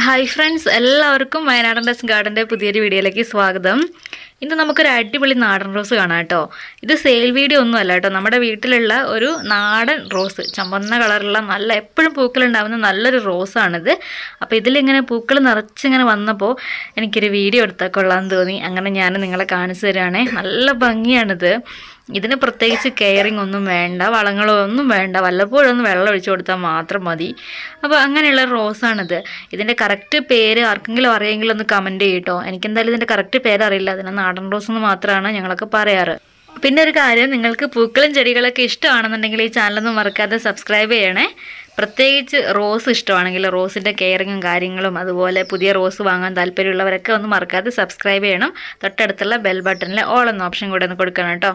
hi friends എല്ലാവർക്കും വയനാടൻ does ഗാർഡൻ്റെ പുതിയൊരു വീഡിയോയിലേക്ക് സ്വാഗതം ഇന്ന് നമുക്കൊരു അടിപൊളി നാടൻ റോസ് കാണാം കേട്ടോ ഇത് സെയിൽ വീഡിയോ ഒന്നും അല്ല കേട്ടോ നമ്മുടെ വീട്ടിലുള്ള ഒരു നാടൻ റോസ് ചുമന്ന കളറുള്ള നല്ല എപ്പോഴും പൂക്കളുണ്ടാവുന്ന നല്ലൊരു റോസാണിത് അപ്പോൾ ഇതിലിങ്ങനെ പൂക്കൾ നിറച്ചിങ്ങനെ വന്നപ്പോൾ എനിക്കൊരു വീഡിയോ എടുത്താൽ കൊള്ളാമെന്ന് തോന്നി അങ്ങനെ ഞാൻ നിങ്ങളെ കാണിച്ചു തരികയാണേ നല്ല ഭംഗിയാണിത് ഇതിന് പ്രത്യേകിച്ച് കെയറിങ് ഒന്നും വേണ്ട വളങ്ങളോ ഒന്നും വേണ്ട വല്ലപ്പോഴും ഒന്ന് വെള്ളം ഒഴിച്ചു കൊടുത്താൽ മാത്രം മതി അപ്പോൾ അങ്ങനെയുള്ള റോസാണിത് ഇതിൻ്റെ കറക്റ്റ് പേര് ആർക്കെങ്കിലും അറിയെങ്കിലും ഒന്ന് കമൻറ്റ് ചെയ്യട്ടോ എനിക്കെന്തായാലും ഇതിൻ്റെ കറക്റ്റ് പേര് അറിയില്ല അതിന് നാടൻ റോസ് എന്ന് മാത്രമാണ് ഞങ്ങളൊക്കെ പറയാറ് പിന്നെ ഒരു കാര്യം നിങ്ങൾക്ക് പൂക്കളും ചെടികളൊക്കെ ഇഷ്ടമാണെന്നുണ്ടെങ്കിൽ ഈ ചാനലൊന്നും മറക്കാതെ സബ്സ്ക്രൈബ് ചെയ്യണേ പ്രത്യേകിച്ച് റോസ് ഇഷ്ടമാണെങ്കിൽ റോസിൻ്റെ കെയറിങ്ങും കാര്യങ്ങളും അതുപോലെ പുതിയ റോസ് വാങ്ങാൻ താല്പര്യമുള്ളവരൊക്കെ ഒന്ന് മറക്കാതെ സബ്സ്ക്രൈബ് ചെയ്യണം തൊട്ടടുത്തുള്ള ബെൽ ബട്ടണിൽ ഓൾ എന്ന ഓപ്ഷൻ കൂടെ ഒന്ന് കൊടുക്കണം കേട്ടോ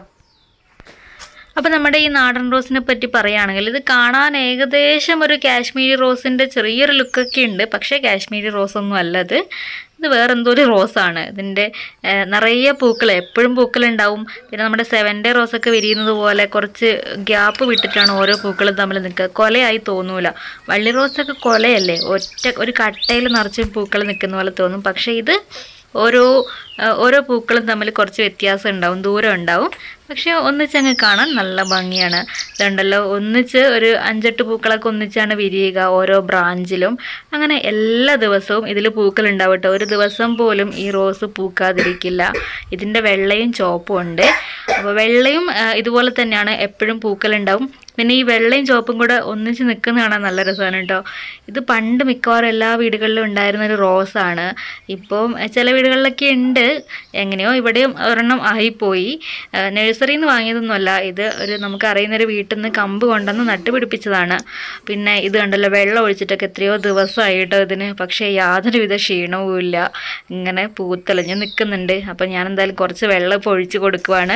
അപ്പോൾ നമ്മുടെ ഈ നാടൻ റോസിനെ പറ്റി പറയുകയാണെങ്കിൽ ഇത് കാണാൻ ഏകദേശം ഒരു കാശ്മീരി റോസിൻ്റെ ചെറിയൊരു ലുക്കൊക്കെ ഉണ്ട് പക്ഷേ കാശ്മീരി റോസൊന്നും അല്ലത് ഇത് വേറെന്തോ ഒരു റോസാണ് ഇതിൻ്റെ ഏഹ്, നിറയെ പൂക്കൾ എപ്പോഴും പൂക്കളുണ്ടാവും പിന്നെ നമ്മുടെ സെവൻ ഡേ റോസൊക്കെ വിരിയുന്നത് പോലെ കുറച്ച് ഗ്യാപ്പ് വിട്ടിട്ടാണ് ഓരോ പൂക്കളും തമ്മിൽ നിൽക്കുക കൊലയായി തോന്നൂല വള്ളി റോസൊക്കെ കൊലയല്ലേ ഒറ്റ ഒരു കട്ടയിൽ നിറച്ച് പൂക്കൾ നിൽക്കുന്ന പോലെ തോന്നും പക്ഷേ ഇത് ഓരോ ആ, ഓരോ പൂക്കളും തമ്മിൽ കുറച്ച് വ്യത്യാസം ഉണ്ടാവും ദൂരം ഉണ്ടാവും പക്ഷേ ഒന്നിച്ചങ്ങ് കാണാൻ നല്ല ഭംഗിയാണ് ഇതുണ്ടല്ലോ ഒന്നിച്ച് ഒരു അഞ്ചെട്ട് പൂക്കളൊക്കെ ഒന്നിച്ചാണ് വിരിയുക ഓരോ ബ്രാഞ്ചിലും അങ്ങനെ എല്ലാ ദിവസവും ഇതിൽ പൂക്കൾ ഉണ്ടാവും കേട്ടോ ഒരു ദിവസം പോലും ഈ റോസ് പൂക്കാതിരിക്കില്ല ഇതിൻ്റെ വെള്ളയും ചുവപ്പും ഉണ്ട് അപ്പോൾ വെള്ളയും ആ, ഇതുപോലെ തന്നെയാണ് എപ്പോഴും പൂക്കളുണ്ടാവും പിന്നെ ഈ വെള്ളയും ചുവപ്പും കൂടെ ഒന്നിച്ച് നിൽക്കുന്ന കാണാൻ നല്ല രസമാണ് കേട്ടോ ഇത് പണ്ട് മിക്കവാറും എല്ലാ വീടുകളിലും ഉണ്ടായിരുന്ന ഒരു റോസാണ് ഇപ്പം അഹ് ചില വീടുകളിലൊക്കെ ഉണ്ട് എങ്ങനെയോ ഇവിടെയും ഒരെണ്ണം ആയിപ്പോയി നഴ്സറിയിൽ നിന്ന് വാങ്ങിയതൊന്നുമല്ല ഇത് ഒരു നമുക്ക് അറിയുന്ന ഒരു വീട്ടിൽ നിന്ന് കമ്പ് കൊണ്ടുവന്ന് നട്ടുപിടിപ്പിച്ചതാണ് പിന്നെ ഇത് കണ്ടല്ലോ വെള്ളം ഒഴിച്ചിട്ടൊക്കെ എത്രയോ ദിവസമായിട്ടോ ഇതിന് പക്ഷേ യാതൊരുവിധ ക്ഷീണവും ഇല്ല ഇങ്ങനെ പൂത്തെളിഞ്ഞ് നിൽക്കുന്നുണ്ട് അപ്പം ഞാൻ എന്തായാലും കുറച്ച് വെള്ളം ഇപ്പോൾ ഒഴിച്ച് കൊടുക്കുവാണ്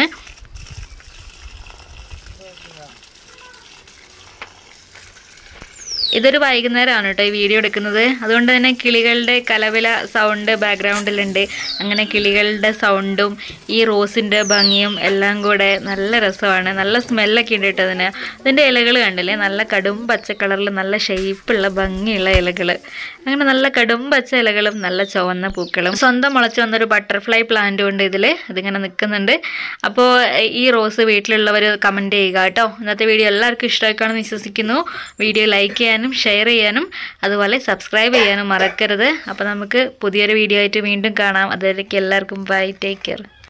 ഇതൊരു വൈകുന്നേരമാണ് കേട്ടോ ഈ വീഡിയോ എടുക്കുന്നത് അതുകൊണ്ട് തന്നെ കിളികളുടെ കലവില സൗണ്ട് ബാക്ക്ഗ്രൗണ്ടിലുണ്ട് അങ്ങനെ കിളികളുടെ സൗണ്ടും ഈ റോസിൻ്റെ ഭംഗിയും എല്ലാം കൂടെ നല്ല രസമാണ് നല്ല സ്മെല്ലൊക്കെ ഉണ്ട് കേട്ടോ അതിന് അതിൻ്റെ ഇലകൾ കണ്ടില്ലേ നല്ല കടും പച്ച കളറിൽ നല്ല ഷേപ്പുള്ള ഭംഗിയുള്ള ഇലകൾ അങ്ങനെ നല്ല കടും പച്ച ഇലകളും നല്ല ചുവന്ന പൂക്കളും സ്വന്തം മുളച്ച് വന്നൊരു ബട്ടർഫ്ലൈ പ്ലാന്റും ഉണ്ട് ഇതിൽ ഇതിങ്ങനെ നിൽക്കുന്നുണ്ട് അപ്പോൾ ഈ റോസ് വീട്ടിലുള്ളവർ കമൻറ്റ് ചെയ്യുക കേട്ടോ ഇന്നത്തെ വീഡിയോ എല്ലാവർക്കും ഇഷ്ടമായിക്കാണെന്ന് വിശ്വസിക്കുന്നു വീഡിയോ ലൈക്ക് ചെയ്യാനും ഷെയർ ചെയ്യാനും അതുപോലെ സബ്സ്ക്രൈബ് ചെയ്യാനും മറക്കരുത് അപ്പോൾ നമുക്ക് പുതിയൊരു വീഡിയോ ആയിട്ട് വീണ്ടും കാണാം അതുവരേക്കും എല്ലാവർക്കും ബൈ ടേക്ക് കെയർ